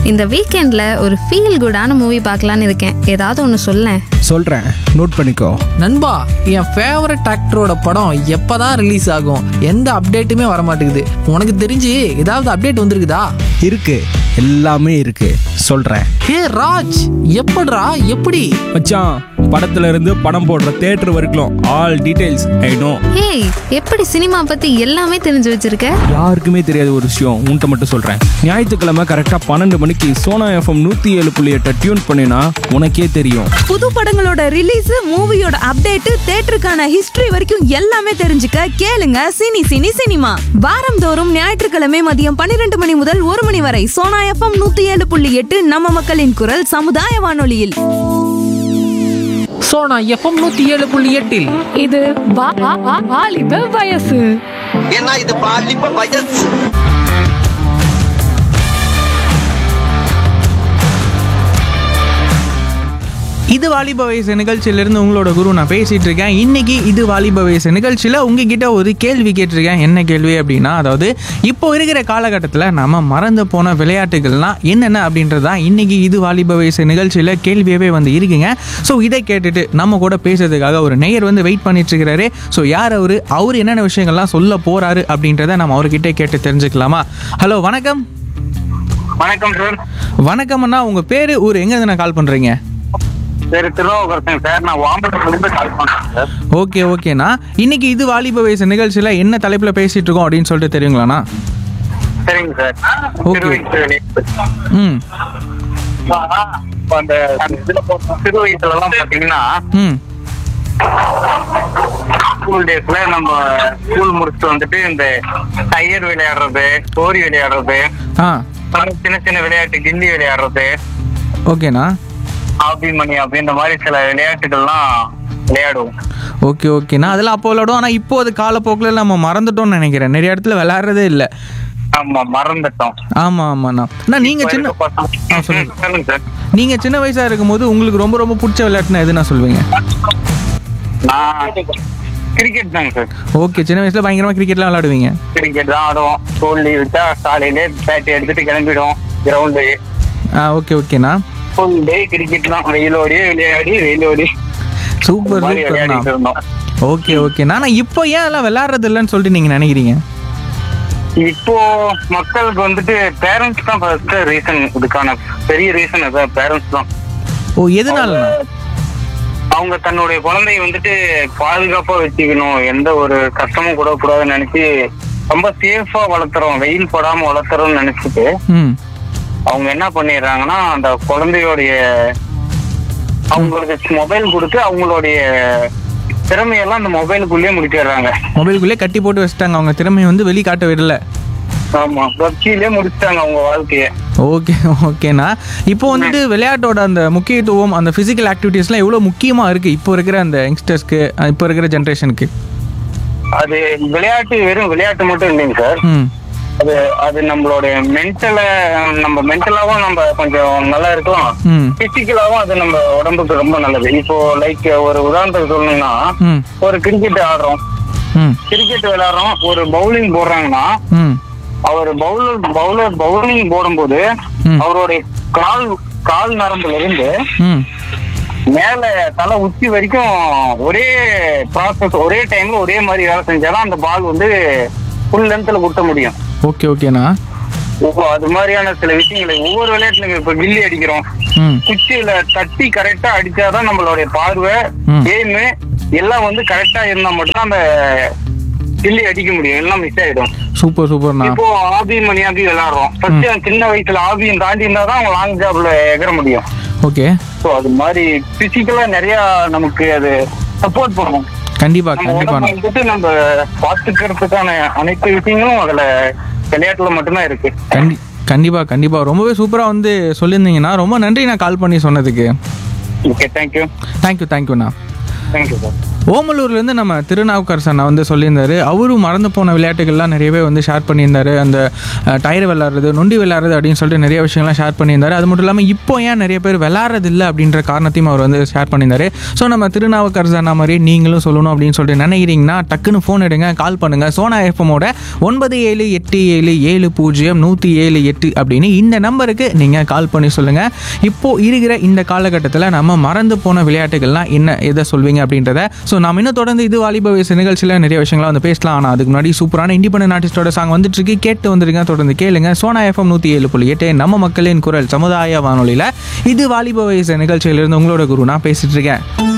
இந்த வீக்கெண்ட்ல ஒரு ஃபீல் குடான மூவி பார்க்கலான்னு இருக்கேன் ஏதாவது ஒன்று சொல்லேன் சொல்கிறேன் நோட் பண்ணிக்கோ நண்பா என் ஃபேவரட் ஆக்டரோட படம் எப்பதான் ரிலீஸ் ஆகும் எந்த அப்டேட்டுமே வர மாட்டேங்குது உனக்கு தெரிஞ்சு ஏதாவது அப்டேட் வந்திருக்குதா இருக்கு எல்லாமே இருக்கு சொல்கிறேன் ஹே ராஜ் எப்படிடா எப்படி மச்சான் படத்துல இருந்து படம் போடுற தேட்டர் வரைக்கும் all details I know hey எப்படி சினிமா பத்தி எல்லாமே தெரிஞ்சு வச்சிருக்க யாருக்குமே தெரியாத ஒரு விஷயம் உன்கிட்ட மட்டும் சொல்கிறேன் ஞாயிற்றுக்கிழமை கரெக்டாக பன்னெண்டு மணிக்கு சோனா எஃப்எம் நூற்றி ஏழு புள்ளி எட்டை டியூன் பண்ணினா உனக்கே தெரியும் புது படங்களோட ரிலீஸ் மூவியோட அப்டேட் தேட்டருக்கான ஹிஸ்டரி வரைக்கும் எல்லாமே தெரிஞ்சுக்க கேளுங்க சினி சினி சினிமா வாரந்தோறும் ஞாயிற்றுக்கிழமை மதியம் பன்னிரண்டு மணி முதல் ஒரு மணி வரை சோனா எஃப்எம் நூத்தி ஏழு புள்ளி எட்டு நம்ம மக்களின் குரல் சமுதாய வானொலியில் சோனா எஃப்எம் நூத்தி ஏழு புள்ளி எட்டில் இது வா- வா- வா- வாலிப வயசு ஏன்னா இது பாலிப்ப வயசு இது வாலிப வயசு நிகழ்ச்சியிலிருந்து உங்களோட குரு நான் பேசிட்டு இருக்கேன் இன்னைக்கு இது வாலிப வயசு நிகழ்ச்சியில் உங்ககிட்ட ஒரு கேள்வி கேட்டிருக்கேன் என்ன கேள்வி அப்படின்னா அதாவது இப்போ இருக்கிற காலகட்டத்தில் நம்ம மறந்து போன விளையாட்டுகள்லாம் என்னென்ன அப்படின்றது தான் இன்னைக்கு இது வாலிப வயசு நிகழ்ச்சியில் கேள்வியவே வந்து இருக்குங்க ஸோ இதை கேட்டுட்டு நம்ம கூட பேசுறதுக்காக ஒரு நேயர் வந்து வெயிட் பண்ணிட்டு இருக்கிறாரு ஸோ யார் அவர் அவர் என்னென்ன விஷயங்கள்லாம் சொல்ல போறாரு அப்படின்றத நம்ம அவர்கிட்ட கேட்டு தெரிஞ்சுக்கலாமா ஹலோ வணக்கம் வணக்கம் சார் வணக்கம் அண்ணா உங்கள் பேர் ஊர் எங்கேருந்து நான் கால் பண்ணுறீங்க சரி திருவாவூர் சார் நான் வாம்பரத்துலேருந்து கால் பண்ணுறேன் சார் ஓகே ஓகேண்ணா இன்னைக்கு இது வாலிப வயசு நிகழ்ச்சியில் என்ன தலைப்பில் பேசிட்டு இருக்கோம் அப்படின்னு சொல்லிட்டு தெரியுங்களாண்ணா சரிங்க சார் Okay. சிறு வயசு நினைவு. ம் ஆ, இப்ப அந்த அந்த இதுல போட்ட சிறு வயசுல எல்லாம் பாத்தீங்கன்னா ம் ஸ்கூல் டேஸ்ல நம்ம ஸ்கூல் முடிச்சுட்டு வந்துட்டு இந்த டயர் விளையாடுறது கோரி விளையாடுறது ஆ அப்புறம் சின்ன சின்ன விளையாட்டு கில்லி விளையாடுறது ஓகேண்ணா ஆபி மணி அப்படின்ற மாதிரி சில விளையாட்டுகள்லாம் விளையாடுவோம் ஓகே ஓகேண்ணா அதெல்லாம் அப்போ விளையாடுவோம் ஆனால் இப்போ அது காலப்போக்கில் நம்ம மறந்துட்டோம்னு நினைக்கிறேன் நிறைய இடத்துல விளையாடுறதே இல்லை ஆமா மறந்துட்டோம் ஆமாம் ஆமாண்ணா அண்ணா நீங்கள் சின்ன இப்ப இருக்க பசங்க- ஆ, சொல்லுங்க. சொல்லுங்க சார் நீங்கள் சின்ன வயசாக இருக்கும்போது உங்களுக்கு ரொம்ப ரொம்ப பிடிச்ச விளையாட்டுனா எதுனா சொல்வீங்க நான் கிரிக்கெட் தாங்க சார் ஓகே சின்ன வயசில் பயங்கரமாக கிரிக்கெட்லாம் விளையாடுவீங்க கிரிக்கெட் தான் ஆடுவோம் ஸ்கூல் லீவ் விட்டா காலையில பேட் எடுத்துட்டு கிளம்பிடுவோம் கிரவுண்டு ஆ ஓகே ஓகேண்ணா ஃபுல் டே கிரிக்கெட் தான் வெயிலோடி விளையாடி வெயிலோடி சூப்பர் மாதிரி சூப்பர்ண்ணா விளையாடிட்டு இருந்தோம் ஓகே ஓகேண்ணா ஆனால் இப்போ ஏன் எல்லாம் விளையாடுறது இல்லைன்னு சொல்லிட்டு நீங்கள் நினைக்கிறீங்க இப்போ மக்களுக்கு வந்துட்டு பேரண்ட்ஸ் தான் ஃபர்ஸ்ட் ரீசன் இதுக்கான பெரிய ரீசன் அதான் பேரண்ட்ஸ் தான் ஓ எதனாலண்ணா அவங்க தன்னுடைய குழந்தைய வந்துட்டு பாதுகாப்பா வச்சுக்கணும் எந்த ஒரு கஷ்டமும் கூட கூடாதுன்னு நினைச்சு ரொம்ப சேஃபா வளர்த்துறோம் வெயில் படாம வளர்த்துறோம்னு நினைச்சிட்டு ம் அவங்க என்ன பண்ணிடுறாங்கன்னா அந்த குழந்தையோடைய அவங்களுக்கு மொபைல் கொடுத்து அவங்களுடைய திறமையெல்லாம் அந்த மொபைலுக்குள்ளேயே முடிச்சிடுறாங்க மொபைலுக்குள்ளே கட்டி போட்டு வச்சுட்டாங்க அவங்க திறமையை வந்து வெளிக்காட்ட விடல ஆமா பப்ஜிலே முடிச்சிட்டாங்க அவங்க வாழ்க்கைய ஓகே ஓகேண்ணா இப்போ வந்துட்டு விளையாட்டோட அந்த முக்கியத்துவம் அந்த ஃபிசிக்கல் ஆக்டிவிட்டீஸ்லாம் எவ்வளோ முக்கியமாக இருக்குது இப்போ இருக்கிற அந்த யங்ஸ்டர்ஸ்க்கு இப்போ இருக்கிற ஜென்ரேஷனுக்கு அது விளையாட்டு வெறும் விளையாட்டு மட்டும் இல்லைங்க சார் ம் அது அது நம்மளுடைய மென்டல நம்ம மென்டலாவும் நம்ம கொஞ்சம் நல்லா இருக்கலாம் ம் பிசிக்கலாவும் அது நம்ம உடம்புக்கு ரொம்ப நல்லது இப்போ லைக் ஒரு உதாரணத்துக்கு சொல்லணும்னா ம் ஒரு கிரிக்கெட் ஆடுறோம் ம் கிரிக்கெட் விளையாடுறோம் ஒரு பவுலிங் போடுறாங்கன்னா ம் அவர் பவுலர் பவுலர் பவுலிங் போடும்போது ம். அவருடைய கால் கால் நரம்புல இருந்து ம் மேல தலை உச்சி வரைக்கும் ஒரே ப்ராசஸ் ஒரே டைம்ல ஒரே மாதிரி வேலை செஞ்சாதான் அந்த பால் வந்து ஃபுல் லென்த்ல குத்த முடியும் ஓகே ஓகேண்ணா இப்போ அது மாதிரியான சில விஷயங்களை ஒவ்வொரு விளையாட்டுல இப்ப கில்லி அடிக்கிறோம் ம் குச்சியில தட்டி கரெக்டா அடிச்சாதான் நம்மளுடைய பார்வை ம். எய்மு எல்லாம் வந்து கரெக்டா இருந்தா மட்டும்தான் அந்த கில்லி அடிக்க முடியும் எல்லாம் மிஸ் ஆயிடும் சூப்பர் சூப்பர்ண்ணா இப்போ ஆபி மணி ஆபி விளையாடுறோம் ஃபர்ஸ்ட் சின்ன வயசுல ஆபியும் தாண்டி இருந்தா தான் அவங்க லாங் ஜாப்ல எகர முடியும் ஓகே ஸோ அது மாதிரி பிசிக்கலா நிறைய நமக்கு அது சப்போர்ட் பண்ணும் கண்டிப்பாக நம்ம உடம்ப கண்டிப்பாண்ணா வந்துட்டு நம்ம பாத்துக்கிறதுக்கான அனைத்து விஷயங்களும் அதுல விளையாட்டுல மட்டும்தான் இருக்கு கண்டி கண்டிப்பாக கண்டிப்பாக ரொம்பவே சூப்பராக வந்து சொல்லியிருந்தீங்கண்ணா ரொம்ப நன்றி நான் கால் பண்ணி சொன்னதுக்கு ஓகே தேங்க்யூ தேங்க்யூ தேங்க்யூண்ணா தேங்க்யூ சார் ஓமலூர்லேருந்து நம்ம திருநாவுக்கரசு அண்ணா வந்து சொல்லியிருந்தாரு அவரும் மறந்து போன விளையாட்டுகள்லாம் நிறையவே வந்து ஷேர் பண்ணியிருந்தாரு அந்த அஹ், டயர் விளாட்றது நொண்டி விளாட்றது அப்படின்னு சொல்லிட்டு நிறைய விஷயங்கள்லாம் ஷேர் பண்ணியிருந்தாரு அது மட்டும் இல்லாமல் இப்போ ஏன் நிறைய பேர் விளாட்றது இல்லை அப்படின்ற காரணத்தையும் அவர் வந்து ஷேர் பண்ணியிருந்தாரு ஸோ நம்ம திருநாவுக்கரசு அண்ணா மாதிரி நீங்களும் சொல்லணும் அப்படின்னு சொல்லிட்டு நினைக்கிறீங்கன்னா டக்குன்னு ஃபோன் எடுங்க கால் பண்ணுங்கள் சோனா எஃப்எம்மோட ஒன்பது ஏழு எட்டு ஏழு ஏழு பூஜ்ஜியம் நூற்றி ஏழு எட்டு அப்படின்னு இந்த நம்பருக்கு நீங்கள் கால் பண்ணி சொல்லுங்கள் இப்போது இருக்கிற இந்த காலகட்டத்தில் நம்ம மறந்து போன விளையாட்டுகள்லாம் என்ன எதை சொல்வீங்க அப்படின்றத ஸோ நாம் இன்னும் தொடர்ந்து இது வாலிப வயசு நிகழ்ச்சியில் நிறைய விஷயங்கள்லாம் வந்து பேசலாம் ஆனால் அதுக்கு முன்னாடி சூப்பரான இண்டிபெண்டன்ட் ஆர்டிஸ்டோட சாங் வந்துட்டு இருக்கு கேட்டு வந்துருங்க தொடர்ந்து கேளுங்க சோனா எஃப்எம் நூற்றி ஏழு புள்ளி எட்டு நம்ம மக்களின் குரல் சமுதாய வானொலியில் இது வாலிப வயசு நிகழ்ச்சியிலிருந்து உங்களோட குரு நான் பேசிட்டு இருக்கேன்